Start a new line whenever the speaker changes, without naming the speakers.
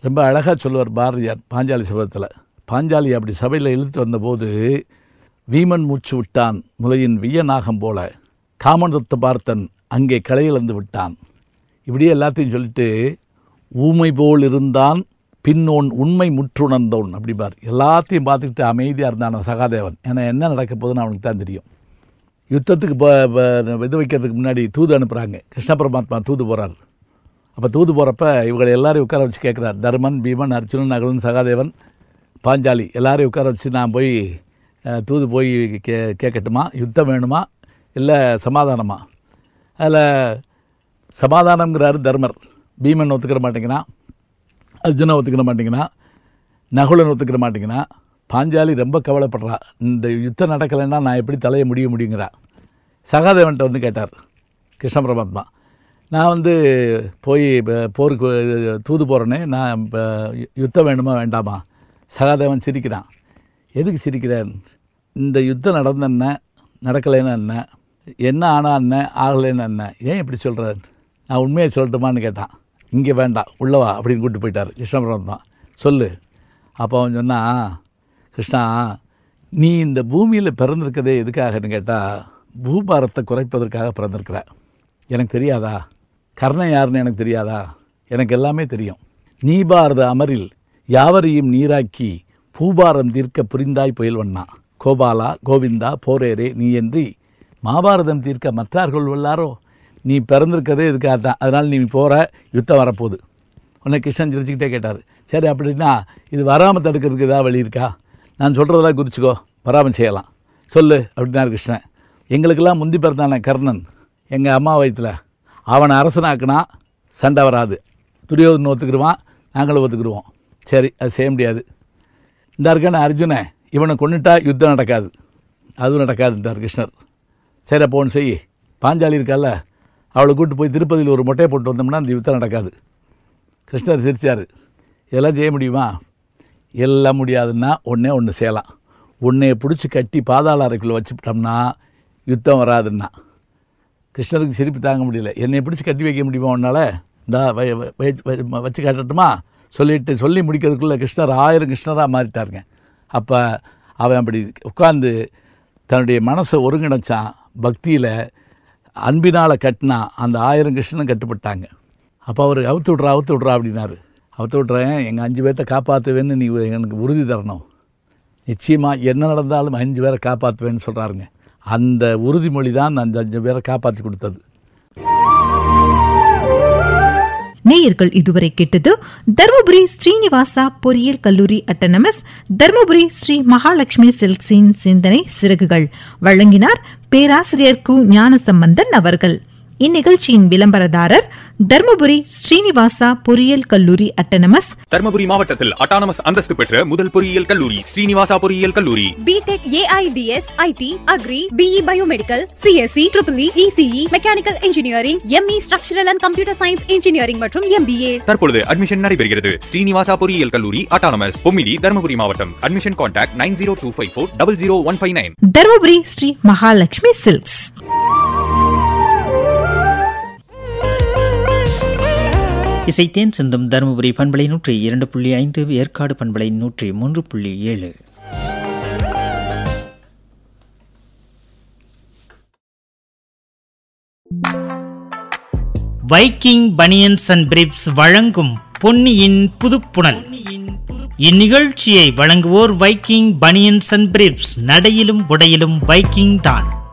ரொம்ப அழகாக சொல்லுவார் பாரதியார் பாஞ்சாலி சபதத்தில் பாஞ்சாலி அப்படி சபையில் இழுத்து வந்தபோது வீமன் மூச்சு விட்டான் முலையின் வியநாகம் போல காமந்தத்தை பார்த்தன் அங்கே களையிழந்து விட்டான் இப்படியே எல்லாத்தையும் சொல்லிட்டு ஊமை போல் இருந்தான் பின்னோன் உண்மை முற்றுணர்ந்தோன் அப்படிப்பார் எல்லாத்தையும் பார்த்துக்கிட்டு அமைதியாக இருந்தான் அவன் சகாதேவன் ஏன்னா என்ன நடக்க போகுதுன்னு அவனுக்கு தான் தெரியும் யுத்தத்துக்கு ப ப- இது வைக்கிறதுக்கு முன்னாடி தூது அனுப்புகிறாங்க கிருஷ்ண பரமாத்மா தூது போகிறார் அப்போ தூது போகிறப்ப இவங்களை எல்லாரையும் உட்கார வச்சு கேட்குறார் தர்மன் பீமன் அர்ஜுனன் நகலன் சகாதேவன் பாஞ்சாலி எல்லாரையும் உட்கார வச்சு நான் போய் அஹ், தூது போய் கே கேட்கட்டுமா யுத்தம் வேணுமா இல்லை சமாதானமா அதில் சமாதானம்ங்கிறாரு தர்மர் பீமன் ஒத்துக்கிற மாட்டேங்கிறான் அர்ஜுனா ஒத்துக்கிற மாட்டேங்கிறான் நகுலன் ஒத்துக்கிற மாட்டேங்கிறான் பாஞ்சாலி ரொம்ப கவலைப்படுறா இந்த யுத்தம் நடக்கலைன்னா நான் எப்படி தலைய முடிய முடியுங்கிறா சகாதேவன்ட்ட வந்து கேட்டார் கிருஷ்ண பரமாத்மா நான் வந்து போய் ப- போருக்கு அஹ், தூது போகிறேனே நான் இப்போ யுத்தம் வேணுமா வேண்டாமா சகாதேவன் சிரிக்கிறான் எதுக்கு சிரிக்கிறேன் இந்த யுத்தம் நடந்த என்ன நடக்கலைன்னா என்ன என்ன ஆனா என்ன ஆகலைன்னா என்ன ஏன் இப்படி சொல்கிறேன் நான் உண்மையை சொல்லட்டுமான்னு கேட்டான் இங்கே வேண்டாம் உள்ளவா அப்படின்னு கூப்பிட்டு போயிட்டார் கிருஷ்ண பரமாத்மா சொல்லு அப்போ அவன் சொன்னான் கிருஷ்ணா நீ இந்த பூமியில் பிறந்திருக்கதே எதுக்காகன்னு கேட்டால் பூபாரத்தை குறைப்பதற்காக பிறந்திருக்கிற எனக்கு தெரியாதா கர்ணன் யாருன்னு எனக்கு தெரியாதா எனக்கு எல்லாமே தெரியும் நீ பாரத அமரில் யாவரையும் நீராக்கி பூபாரம் தீர்க்க புரிந்தாய் புயல்வண்ணா கோபாலா கோவிந்தா போரேரே நீ என்றி மாபாரதம் தீர்க்க மற்றார்கள் எல்லாரோ நீ பிறந்திருக்கதே இதுக்காக தான் அதனால் நீ போகிற யுத்தம் வரப்போகுது உன்னை கிருஷ்ணன் சிரிச்சுக்கிட்டே கேட்டார் சரி அப்படின்னா இது வராமல் தடுக்கிறதுக்கு ஏதாவது வழி இருக்கா நான் சொல்கிறதெல்லாம் குறிச்சிக்கோ வராமல் செய்யலாம் சொல்லு அப்படின்னாரு கிருஷ்ணன் எங்களுக்கெல்லாம் முந்தி பிறந்தானே கர்ணன் எங்கள் அம்மா வயித்துல அவனை அரசனாக்குனா சண்டை வராது துரியோதனை ஒத்துக்கிடுவான் நாங்களும் ஒத்துக்கிடுவோம் சரி அது செய்ய முடியாது இந்த இருக்கான அர்ஜுனன் இவனை கொண்டுட்டா யுத்தம் நடக்காது அதுவும் நடக்காதுன்றார் கிருஷ்ணர் சரி அப்போ ஒன்று செய் பாஞ்சாலி இருக்கால அவளை கூட்டு போய் திருப்பதியில் ஒரு மொட்டையை போட்டு வந்தோம்னா அந்த யுத்தம் நடக்காது கிருஷ்ணர் சிரிச்சார் இதெல்லாம் செய்ய முடியுமா எல்லாம் முடியாதுன்னா ஒன்றே ஒன்று செய்யலாம் உன்னைய பிடிச்சி கட்டி பாதாள அறைக்குள்ளே வச்சுட்டோம்னா யுத்தம் வராதுன்னா கிருஷ்ணருக்கு சிரிப்பு தாங்க முடியல என்னை பிடிச்சி கட்டி வைக்க முடியுமா உன்னால் இந்த வச்சு காட்டட்டுமா சொல்லிட்டு சொல்லி முடிக்கிறதுக்குள்ளே கிருஷ்ணர் ஆயிரம் கிருஷ்ணராக மாறிட்டாருங்க அப்போ அவன் அப்படி உட்காந்து தன்னுடைய மனசை ஒருங்கிணைச்சான் பக்தியில் அன்பினால் கட்டினா அந்த ஆயிரம் கிருஷ்ணனும் கட்டுப்பட்டாங்க அப்போ அவர் அவுத்து விட்றா அவுத்து விட்றா அப்படின்னாரு அவுத்து விட்றேன் எங்கள் அஞ்சு பேர்த்த காப்பாற்றுவேன்னு நீ எனக்கு உறுதி தரணும் நிச்சயமாக என்ன நடந்தாலும் அஞ்சு பேரை காப்பாற்றுவேன்னு சொல்கிறாருங்க அந்த உறுதிமொழி தான் அந்த அஞ்சு பேரை காப்பாற்றி கொடுத்தது
நேயர்கள் இதுவரை கேட்டது தர்மபுரி ஸ்ரீனிவாசா பொறியியல் கல்லூரி அட்டனமஸ் தர்மபுரி ஸ்ரீ மகாலட்சுமி சில்க்ஸின் சிந்தனை சிறகுகள் வழங்கினார் பேராசிரியர் கு ஞானசம்பந்தன் அவர்கள் இந்நிகழ்ச்சியின் விளம்பரதாரர் தர்மபுரி ஸ்ரீனிவாசா பொறியியல் கல்லூரி அட்டனமஸ்
தர்மபுரி மாவட்டத்தில் அட்டானமஸ் அந்தஸ்து பெற்ற முதல் பொறியியல் கல்லூரி ஸ்ரீனிவாசா பொறியியல் கல்லூரி
BTech AIDS IT agri BE biomedical CSC triple ECE mechanical engineering ME structural and computer science engineering மற்றும் எம்பிஏ
தற்பொழுது அட்மிஷன் நடைபெறுகிறது ஸ்ரீனிவாசா பொறியியல் கல்லூரி அட்டானமஸ் பொமிலி தர்மபுரி மாவட்டம் admission contact nine zero two five four double zero one five nine
Dharmapuri Sri Mahalakshmi silks
இசைத்தேன் சிந்தும் தருமபுரி பண்பலை நூற்றி இரண்டு புள்ளி ஐந்து ஏற்காடு பண்பலை நூற்றி மூன்று புள்ளி ஏழு
வைக்கிங் பனியன்ஸ் அண்ட் பிரிப்ஸ் வழங்கும் பொன்னியின் புதுப்புணல் இந்நிகழ்ச்சியை வழங்குவோர் வைக்கிங் பனியன்ஸ் அண்ட் பிரிப்ஸ் நடையிலும் உடையிலும் வைக்கிங் தான்